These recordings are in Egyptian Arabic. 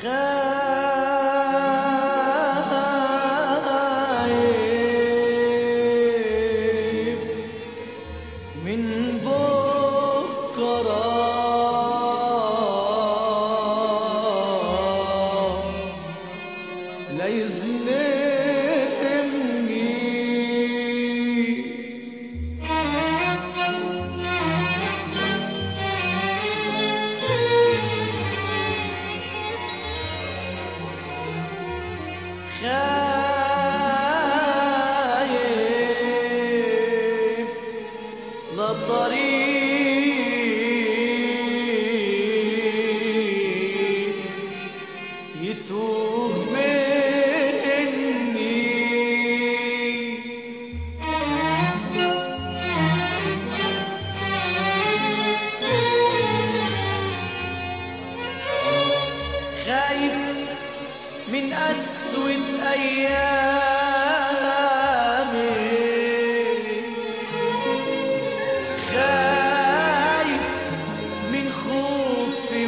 خايف من بكرة لا يظلمني خايف لطريق يتوه مني خايف من أسود أيامي خايف من خوفي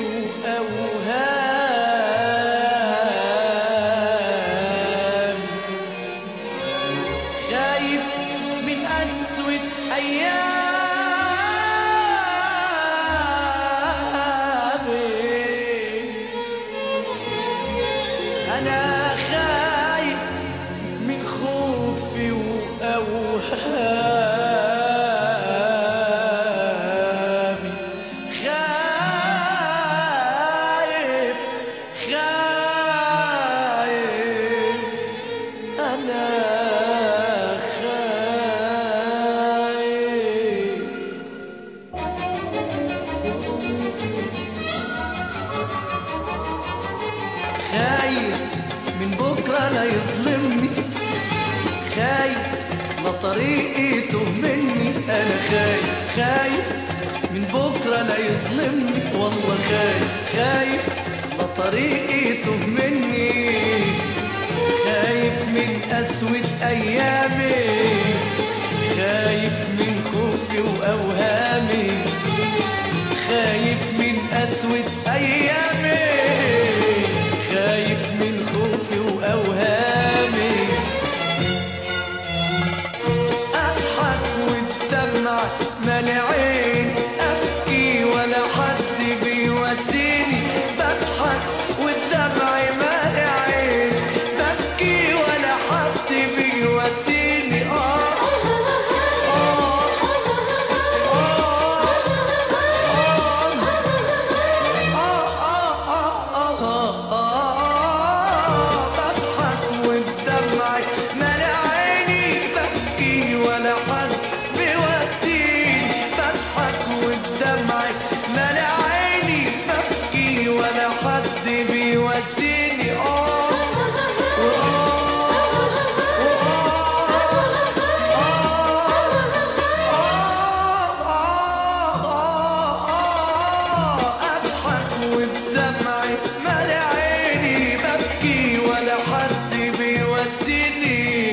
وأوهامي خايف من أسود أيامي أنا خايف من خوفي وأوهامي خايف خايف أنا خايف خايف من بكرة لا يظلمني خايف لا طريقي مني أنا خايف خايف من بكرة لا يظلمني والله خايف خايف لا طريقي مني خايف من أسود أيامي خايف من خوفي وأوهامي خايف من أسود أيامي خايف من خوفي وأوهامي أضحك والدمع مالي عين أبكي ولا حد بيواسيني بضحك والدمع مالي عين ببكي ولا حد بيواسيني آه آه بضحك والدمع مالي عيني ببكي ولا حد بيواسيني بضحك والدمع مالي عيني ببكي ولا حد بيواسيني اه وآه أضحك والدمع مالي عيني ببكي ولا حد بيواسيني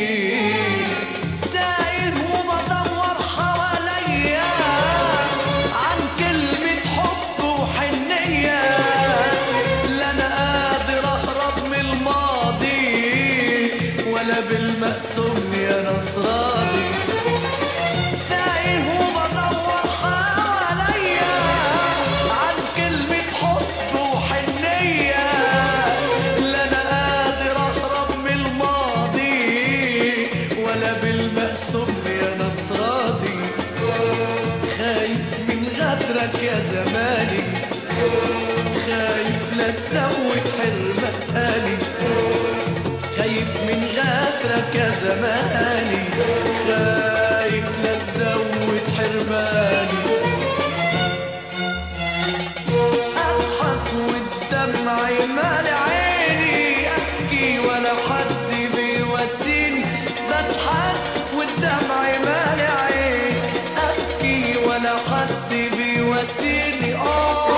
داير وبدور حواليا عن كلمة حب وحنية لا أنا قادر أهرب من الماضي ولا بالمقسوم يا نصراني تايه وبدور حواليا عن كلمة حب وحنية لا أنا قادر أهرب من الماضي ولا بالمقسوم يا نصراني خايف من غدرك يا زماني خايف لا تزود حرماني خايف من غدرك يا زماني خايف لا تزود حرماني أضحك والدمع يمال عيني أبكي ولا حد بيواسيني بضحك والدمع يمال عيني أبكي ولا حد بيواسيني آه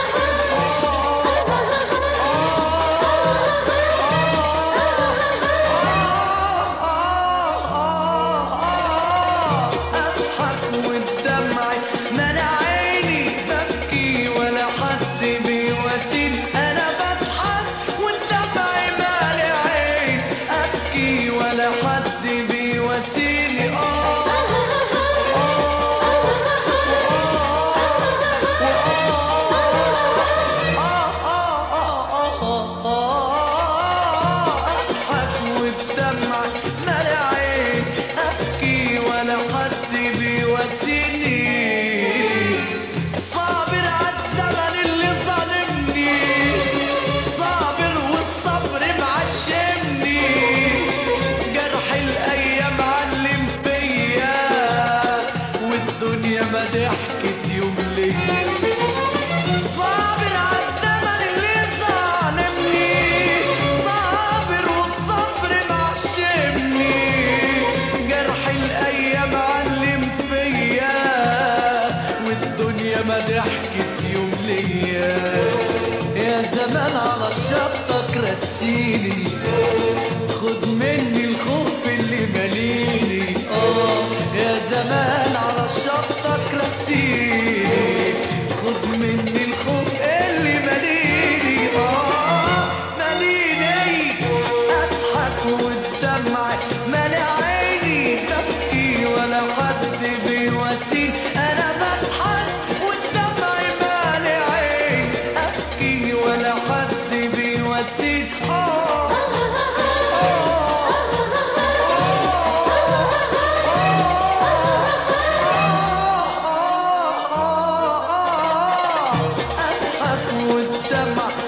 أضحك والدمع ملا عيني ببكي ولا حد بيواسيني أنا بضحك ضحكت يوم ليا صابر عالزمن اللي ظالمني صابر والصبر معشمني جرح الايام علم فيا والدنيا ما ضحكت يوم ليا يا زمان على شطك رسيني خد مني الخوف اللي ماليني اه يا زمان على شطك رسيني خد مني الخوف اللي ماليني اه ماليني اضحك والدمع مالي عيني تبكي ولا حد بيواسيني انا بضحك والدمع مالي عيني ابكي ولا حد بيواسيني اه اضحك والدمع